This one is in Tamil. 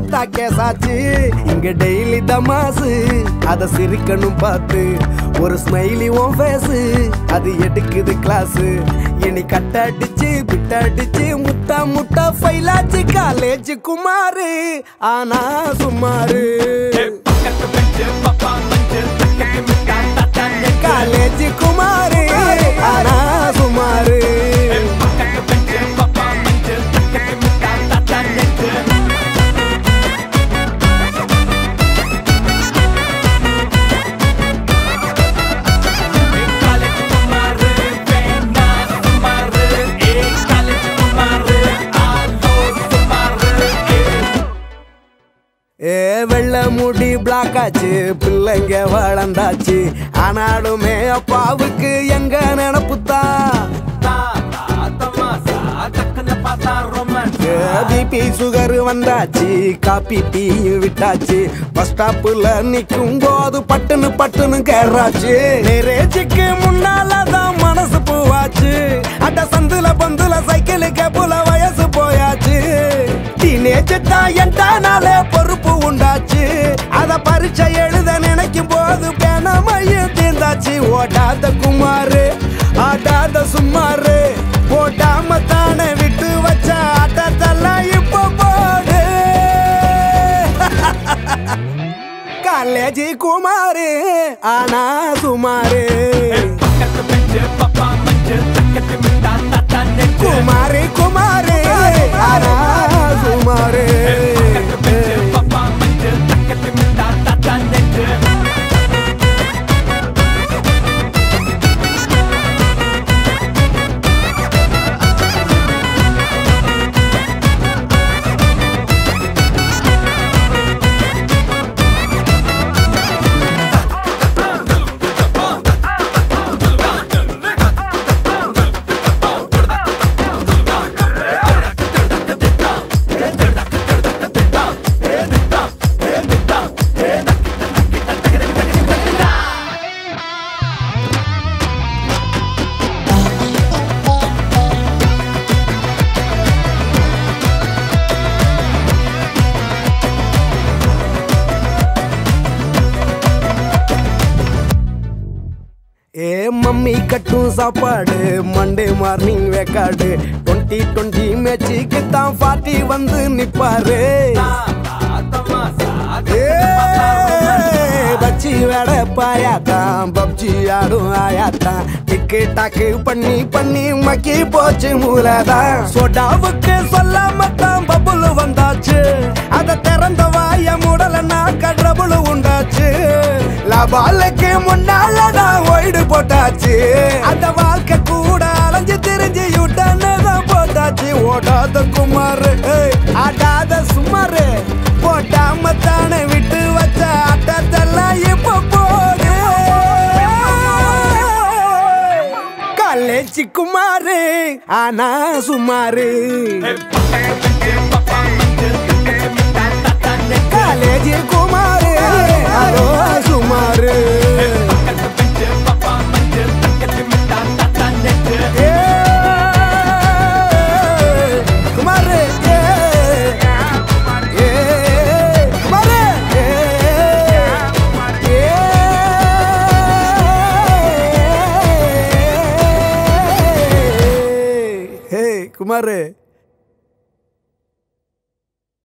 பார்த்தா கேசாச்சு இங்க டெய்லி தமாசு அத சிரிக்கணும் பார்த்து ஒரு ஸ்மைலி உன் ஃபேஸ் அது எடுக்குது கிளாஸ் இனி கட்டடிச்சு பிட்டடிச்சு முட்டா முட்டா ஃபைலாச்சு காலேஜ் குமாரு ஆனா சுமாரு காலேஜ் குமாரு ஆனா சுமாரு ஏ வெள்ள முடி பிளாக் ஆச்சு பிள்ளைங்க வளர்ந்தாச்சு ஆனாலுமே அப்பாவுக்கு எங்க நினப்புத்தான் பிபி சுகர் வந்தாச்சு காப்பி டீயும் விட்டாச்சு பஸ் ஸ்டாப்புல நிக்கும் போது பட்டுன்னு பட்டுன்னு கேறாச்சு மேரேஜுக்கு முன்னாலதான் மனசு பூவாச்சு அட்ட சந்துல பந்துல சைக்கிளுக்கு புல வயசு போயாச்சு டீனேஜ் தான் என்டானாலே பொறுப்பு உண்டாச்சு அத பரீட்சை எழுத நினைக்கும் போது பேனமையும் தீர்ந்தாச்சு ஓடாத குமாரு ஆடாத சும்மாரு போடாம தானே விட்டு வச்ச ஆட்டத்தெல்லாம் இப்ப போடு காலேஜி குமாரு ஆனா சுமாரு குமாரி குமாரு ஆனா சுமாரு ஏ மம்மி கட்டும் சாப்பாடு மண்டே மார்னிங் வேக்காடு டுவெண்ட்டி டுவெண்ட்டி மேட்சுக்கு தான் ஃபார்ட்டி வந்து நிப்பாரு ஏ, பச்சி வேட பாயாத்தான் பப்ஜி ஆடும் ஆயாத்தான் டிக்கு டாக்கு பண்ணி பண்ணி மக்கி போச்சு மூலதான் சோடாவுக்கு சொல்லாம தான் பபுள் வந்தாச்சு அத திறந்த வாய முடலன்னா கடவுள் உண்டாச்சு லபாலுக்கு முன்னால நான் ஒய்டு போட்டாச்சு அந்த வாழ்க்கை கூட அலைஞ்சு திரிஞ்சு யுட்டன்னு தான் போட்டாச்சு ஓடாத குமாரு ஏய், ஆடாத சுமாரு போட்டாம தானே விட்டு வச்ச ஆட்டத்தெல்லாம் இப்ப போடு காலேஜ் குமாரு ஆனா சுமாரு காலேஜ் குமாரு அதோ சுமாரு ஏய், குமாரு ஏய். ஏய், குமாரு ஏய். ஏய். ஏய், குமாரு